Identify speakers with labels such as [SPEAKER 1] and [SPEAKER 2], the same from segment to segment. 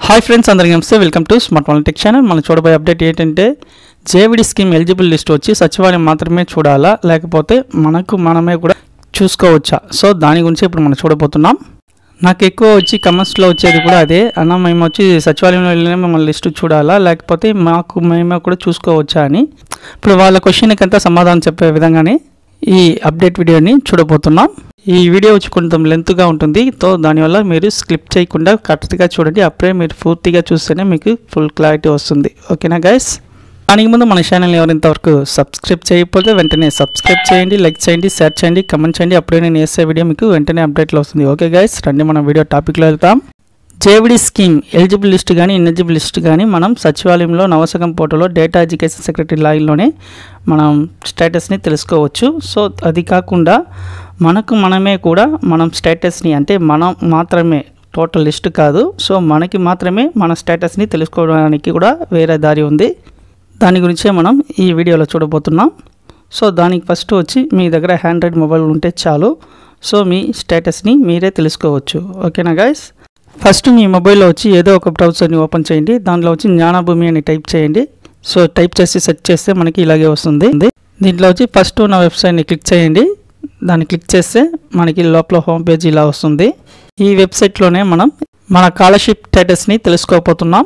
[SPEAKER 1] hi friends అందరికీ నమస్తే welcome to smart one tech channel మనం చూడబోయే అప్డేట్ ఏంటంటే జేవిడి స్కీమ్ ఎలిజిబుల్ లిస్ట్ వచ్చి సచివాలయం మాత్రమే చూడాలా లేకపోతే మనకు మనమే కూడా చూసుకోవచ్చా సో దాని గురించి ఇప్పుడు మనం చూడబోతున్నాం నాకు ఎక్కువ వచ్చి కమెంట్స్లో వచ్చేది కూడా అదే అన్న మేము వచ్చి సచివాలయంలో వెళ్ళినా మిమ్మల్ని లిస్ట్ చూడాలా లేకపోతే మాకు మేమే కూడా చూసుకోవచ్చా అని ఇప్పుడు వాళ్ళ క్వశ్చన్కి అంతా సమాధానం చెప్పే విధంగానే ఈ అప్డేట్ వీడియోని చూడబోతున్నాం ఈ వీడియో వచ్చి కొంచెం లెంత్గా ఉంటుంది సో దానివల్ల మీరు స్కిప్ చేయకుండా కరెక్ట్గా చూడండి అప్పుడే మీరు పూర్తిగా చూస్తేనే మీకు ఫుల్ క్లారిటీ వస్తుంది ఓకేనా గైస్ దానికి ముందు మన ఛానల్ ఎవరింతవరకు సబ్స్క్రైబ్ చేయకపోతే వెంటనే సబ్స్క్రైబ్ చేయండి లైక్ చేయండి షేర్ చేయండి కమెంట్ చేయండి అప్పుడే నేను వేసే వీడియో మీకు వెంటనే అప్డేట్లో వస్తుంది ఓకే గైస్ రండి మనం వీడియో టాపిక్లో వెళ్తాం జేవిడి స్కీమ్ ఎలిజిబుల్ లిస్ట్ కానీ ఇన్ఎలిజిబుల్ లిస్ట్ కానీ మనం సచివాలయంలో నవసకం పోర్టల్లో డేటా ఎడ్యుకేషన్ సెక్రటరీ లాగిన్లోనే మనం స్టేటస్ని తెలుసుకోవచ్చు సో అది కాకుండా మనకు మనమే కూడా మనం స్టేటస్ని అంటే మనం మాత్రమే టోటల్ లిస్ట్ కాదు సో మనకి మాత్రమే మన స్టేటస్ని తెలుసుకోవడానికి కూడా వేరే దారి ఉంది దాని గురించే మనం ఈ వీడియోలో చూడబోతున్నాం సో దానికి ఫస్ట్ వచ్చి మీ దగ్గర హ్యాండ్రైడ్ మొబైల్ ఉంటే చాలు సో మీ స్టేటస్ని మీరే తెలుసుకోవచ్చు ఓకేనా గాయస్ ఫస్ట్ మీ మొబైల్లో వచ్చి ఏదో ఒక బ్రౌజర్ని ఓపెన్ చేయండి దాంట్లో వచ్చి జ్ఞానభూమి అని టైప్ చేయండి సో టైప్ చేసి సెర్చ్ చేస్తే మనకి ఇలాగే వస్తుంది దీంట్లో వచ్చి ఫస్ట్ ఉన్న వెబ్సైట్ని క్లిక్ చేయండి దాన్ని క్లిక్ చేస్తే మనకి లోపల హోమ్ పేజ్ ఇలా వస్తుంది ఈ వెబ్సైట్లోనే మనం మన స్కాలర్షిప్ స్టేటస్ని తెలుసుకోకపోతున్నాం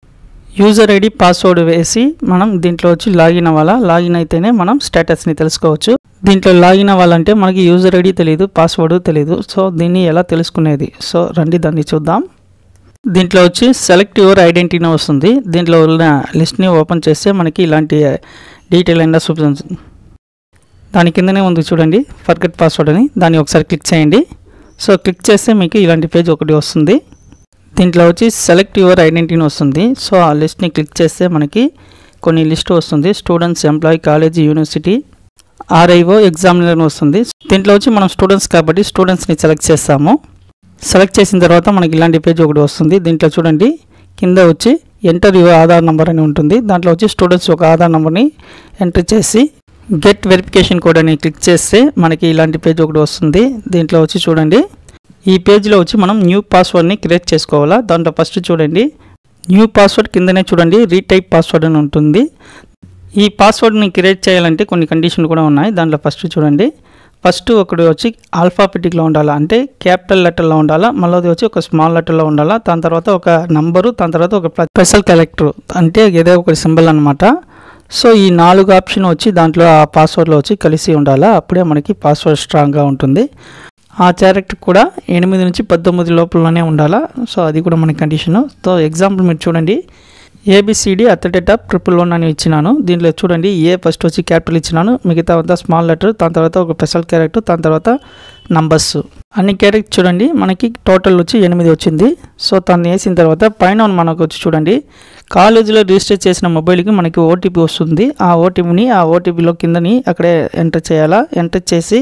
[SPEAKER 1] యూజర్ ఐడి పాస్వర్డ్ వేసి మనం దీంట్లో వచ్చి లాగిన్ అవ్వాలా లాగిన్ అయితేనే మనం స్టేటస్ని తెలుసుకోవచ్చు దీంట్లో లాగిన్ అవ్వాలంటే మనకి యూజర్ ఐడి తెలియదు పాస్వర్డ్ తెలియదు సో దీన్ని ఎలా తెలుసుకునేది సో రండి దాన్ని చూద్దాం దీంట్లో వచ్చి సెలెక్ట్ యువర్ ఐడెంటిటీ వస్తుంది దీంట్లో ఉన్న లిస్ట్ని ఓపెన్ చేస్తే మనకి ఇలాంటి డీటెయిల్ అయినా చూపిస్తుంది దాని కిందనే ఉంది చూడండి ఫర్గెట్ పాస్వర్డ్ అని దాన్ని ఒకసారి క్లిక్ చేయండి సో క్లిక్ చేస్తే మీకు ఇలాంటి పేజ్ ఒకటి వస్తుంది దీంట్లో వచ్చి సెలెక్ట్ యువర్ ఐడెంటిటీ వస్తుంది సో ఆ లిస్ట్ని క్లిక్ చేస్తే మనకి కొన్ని లిస్ట్ వస్తుంది students employee college university R I O examiner వస్తుంది దీంట్లో వచ్చి మనం స్టూడెంట్స్ కాబట్టి స్టూడెంట్స్ని సెలెక్ట్ చేస్తాము సెలెక్ట్ చేసిన తర్వాత మనకి ఇలాంటి పేజ్ ఒకటి వస్తుంది దీంట్లో చూడండి కింద వచ్చి ఎంటర్ యువర్ ఆధార్ నెంబర్ అని ఉంటుంది దాంట్లో వచ్చి స్టూడెంట్స్ ఒక ఆధార్ నెంబర్ని ఎంటర్ చేసి గెట్ వెరిఫికేషన్ కోడ్ అని క్లిక్ చేస్తే మనకి ఇలాంటి పేజ్ ఒకటి వస్తుంది దీంట్లో వచ్చి చూడండి ఈ పేజ్లో వచ్చి మనం న్యూ పాస్వర్డ్ని క్రియేట్ చేసుకోవాలా దాంట్లో ఫస్ట్ చూడండి న్యూ పాస్వర్డ్ కిందనే చూడండి రీటైప్ పాస్వర్డ్ అని ఉంటుంది ఈ పాస్వర్డ్ని క్రియేట్ చేయాలంటే కొన్ని కండిషన్లు కూడా ఉన్నాయి దాంట్లో ఫస్ట్ చూడండి ఫస్ట్ ఒకటి వచ్చి ఆల్ఫాబెటిక్లో ఉండాలా అంటే క్యాపిటల్ లెటర్లో ఉండాలా మళ్ళీ వచ్చి ఒక స్మాల్ లెటర్లో ఉండాలా దాని తర్వాత ఒక నంబరు దాని తర్వాత ఒక స్పెషల్ క్యారెక్టర్ అంటే ఏదో ఒక సింబల్ అనమాట సో ఈ నాలుగు ఆప్షన్ వచ్చి దాంట్లో ఆ పాస్వర్డ్లో వచ్చి కలిసి ఉండాలా అప్పుడే మనకి పాస్వర్డ్ స్ట్రాంగ్గా ఉంటుంది ఆ క్యారెక్టర్ కూడా ఎనిమిది నుంచి పద్దొమ్మిది లోపలనే ఉండాలా సో అది కూడా మన కండిషను సో ఎగ్జాంపుల్ మీరు చూడండి A B C D at the rate of triple one అని ఇచ్చినాను దీంట్లో చూడండి ఏ ఫస్ట్ వచ్చి క్యాపిటల్ ఇచ్చినాను మిగతా అంతా స్మాల్ లెటర్ దాని తర్వాత ఒక స్పెషల్ క్యారెక్టర్ దాని తర్వాత నంబర్స్ అన్ని క్యారెక్టర్ చూడండి మనకి టోటల్ వచ్చి ఎనిమిది వచ్చింది సో తను వేసిన తర్వాత పైన మనకు వచ్చి చూడండి కాలేజీలో రిజిస్టర్ చేసిన మొబైల్కి మనకి ఓటీపీ వస్తుంది ఆ ఓటీపీని ఆ ఓటీపీలో కిందని అక్కడే ఎంటర్ చేయాలా ఎంటర్ చేసి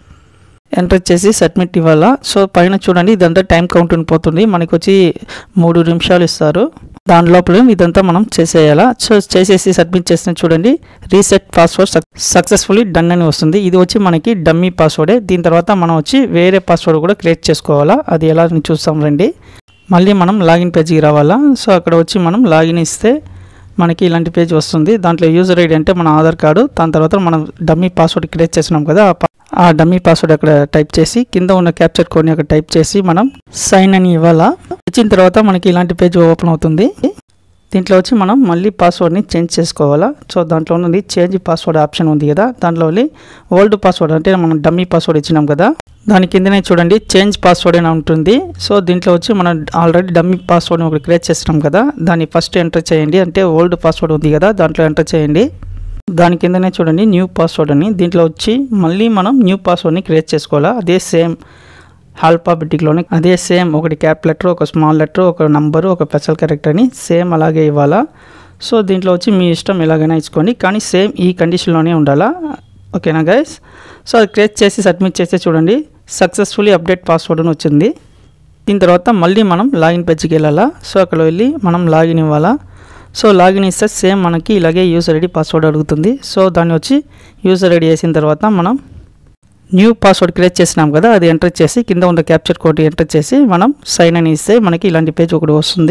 [SPEAKER 1] ఎంటర్ చేసి సబ్మిట్ ఇవ్వాలా సో పైన చూడండి ఇదంతా టైం కౌంట్ పోతుంది మనకి వచ్చి మూడు నిమిషాలు ఇస్తారు దాని లోపల ఇదంతా మనం చేసేయాలా సో చేసేసి సబ్మిట్ చేసిన చూడండి రీసెట్ పాస్వర్డ్ సక్సెస్ఫుల్లీ డన్ అని వస్తుంది ఇది వచ్చి మనకి డమ్మీ పాస్వర్డే దీని తర్వాత మనం వచ్చి వేరే పాస్వర్డ్ కూడా క్రియేట్ చేసుకోవాలా అది ఎలా అని చూస్తాం రండి మళ్ళీ మనం లాగిన్ పేజీకి రావాలా సో అక్కడ వచ్చి మనం లాగిన్ ఇస్తే మనకి ఇలాంటి పేజ్ వస్తుంది దాంట్లో యూజర్ ఐడి అంటే మన ఆధార్ కార్డు దాని తర్వాత మనం డమ్మీ పాస్వర్డ్ క్రియేట్ చేసినాం కదా ఆ డమ్మీ పాస్వర్డ్ అక్కడ టైప్ చేసి కింద ఉన్న క్యాప్చర్ కోడ్ని అక్కడ టైప్ చేసి మనం సైన్ అని ఇవ్వాలా ఇచ్చిన తర్వాత మనకి ఇలాంటి పేజ్ ఓపెన్ అవుతుంది దీంట్లో వచ్చి మనం మళ్ళీ పాస్వర్డ్ని చేంజ్ చేసుకోవాలా సో దాంట్లో ఉన్నది చేంజ్ పాస్వర్డ్ ఆప్షన్ ఉంది కదా దాంట్లో వెళ్ళి ఓల్డ్ పాస్వర్డ్ అంటే మనం డమ్మీ పాస్వర్డ్ ఇచ్చినాం కదా దాని కిందనే చూడండి చేంజ్ పాస్వర్డ్ అని ఉంటుంది సో దీంట్లో వచ్చి మనం ఆల్రెడీ డమ్మీ పాస్వర్డ్ని ఒకటి క్రియేట్ చేసినాం కదా దాన్ని ఫస్ట్ ఎంటర్ చేయండి అంటే ఓల్డ్ పాస్వర్డ్ ఉంది కదా దాంట్లో ఎంటర్ చేయండి దాని కిందనే చూడండి న్యూ పాస్వర్డ్ అని దీంట్లో వచ్చి మళ్ళీ మనం న్యూ పాస్వర్డ్ని క్రియేట్ చేసుకోవాలా అదే సేమ్ ఆల్ఫాబెటిక్లోనే అదే సేమ్ ఒకటి క్యాప్ లెటర్ ఒక స్మాల్ లెటర్ ఒక నంబరు ఒక స్పెషల్ క్యారెక్టర్ అని సేమ్ అలాగే ఇవ్వాలా సో దీంట్లో వచ్చి మీ ఇష్టం ఎలాగైనా ఇచ్చుకోండి కానీ సేమ్ ఈ కండిషన్లోనే ఉండాలా ఓకేనా గైస్ సో అది క్రియేట్ చేసి సబ్మిట్ చేస్తే చూడండి సక్సెస్ఫుల్లీ అప్డేట్ పాస్వర్డ్ అని వచ్చింది దీని తర్వాత మళ్ళీ మనం లాగిన్ పేజ్కి వెళ్ళాలా సో అక్కడ వెళ్ళి మనం లాగిన్ ఇవ్వాలా సో లాగిన్ ఇస్తే సేమ్ మనకి ఇలాగే యూజర్ ఐడి పాస్వర్డ్ అడుగుతుంది సో దాన్ని వచ్చి యూజర్ ఐడి వేసిన తర్వాత మనం న్యూ పాస్వర్డ్ క్రియేట్ చేసినాం కదా అది ఎంటర్ చేసి కింద ఉన్న క్యాప్చర్ కోడ్ ఎంటర్ చేసి మనం సైన్ అని ఇస్తే మనకి ఇలాంటి పేజ్ ఒకటి వస్తుంది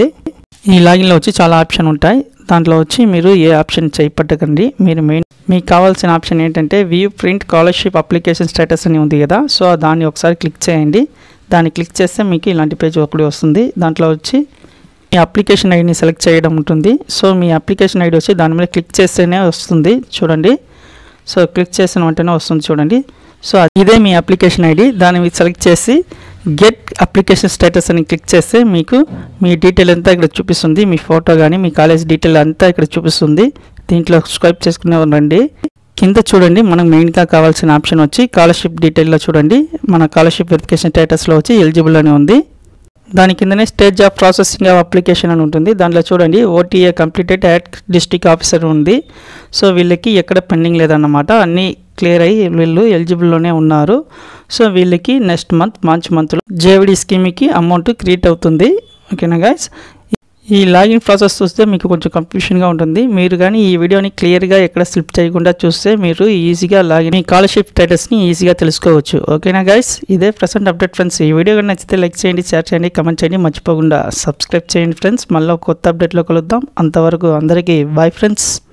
[SPEAKER 1] ఈ లాగిన్లో వచ్చి చాలా ఆప్షన్ ఉంటాయి దాంట్లో వచ్చి మీరు ఏ ఆప్షన్ చేయపట్టకండి మీరు మెయిన్ మీకు కావాల్సిన ఆప్షన్ ఏంటంటే view print scholarship application status అని ఉంది కదా సో దాన్ని ఒకసారి క్లిక్ చేయండి దాన్ని క్లిక్ చేస్తే మీకు ఇలాంటి పేజ్ ఒకటి వస్తుంది దాంట్లో వచ్చి మీ అప్లికేషన్ ఐడిని సెలెక్ట్ చేయడం ఉంటుంది సో మీ అప్లికేషన్ ఐడి వచ్చి దాని మీద క్లిక్ చేస్తేనే వస్తుంది చూడండి సో క్లిక్ చేసిన వెంటనే వస్తుంది చూడండి సో ఇదే మీ అప్లికేషన్ ఐడి దాన్ని మీరు సెలెక్ట్ చేసి గెట్ అప్లికేషన్ స్టేటస్ అని క్లిక్ చేస్తే మీకు మీ డీటెయిల్ అంతా ఇక్కడ చూపిస్తుంది మీ ఫోటో కానీ మీ కాలేజ్ డీటెయిల్ అంతా ఇక్కడ చూపిస్తుంది దీంట్లో స్వైప్ చేసుకునే రండి కింద చూడండి మనకు మెయిన్గా కావాల్సిన ఆప్షన్ వచ్చి స్కాలర్షిప్ డీటెయిల్లో చూడండి మన స్కాలర్షిప్ వెరిఫికేషన్ స్టేటస్లో వచ్చి ఎలిజిబుల్ అని ఉంది దాని కిందనే stage of processing of application అని ఉంటుంది దాంట్లో చూడండి O T A completed at district officer ఉంది సో వీళ్ళకి ఎక్కడ పెండింగ్ లేదన్నమాట అన్నీ క్లియర్ అయ్యి వీళ్ళు ఎలిజిబుల్లోనే ఉన్నారు సో వీళ్ళకి నెక్స్ట్ మంత్ మార్చ్ మంత్లో జేవిడి స్కీమ్కి అమౌంట్ క్రియేట్ అవుతుంది ఓకేనా గాయస్ ఈ లాగిన్ ప్రాసెస్ చూస్తే మీకు కొంచెం కన్ఫ్యూషన్గా ఉంటుంది మీరు కానీ ఈ వీడియోని క్లియర్గా ఎక్కడ స్లిప్ చేయకుండా చూస్తే మీరు ఈజీగా లాగిన్ మీ స్కాలర్షిప్ స్టేటస్ని ఈజీగా తెలుసుకోవచ్చు ఓకేనా గైస్ ఇదే ప్రజెంట్ అప్డేట్ ఫ్రెండ్స్ ఈ వీడియో కానీ నచ్చితే లైక్ చేయండి షేర్ చేయండి కమెంట్ చేయండి మర్చిపోకుండా సబ్స్క్రైబ్ చేయండి ఫ్రెండ్స్ మళ్ళీ కొత్త అప్డేట్లో కలుద్దాం అంతవరకు అందరికీ బాయ్ ఫ్రెండ్స్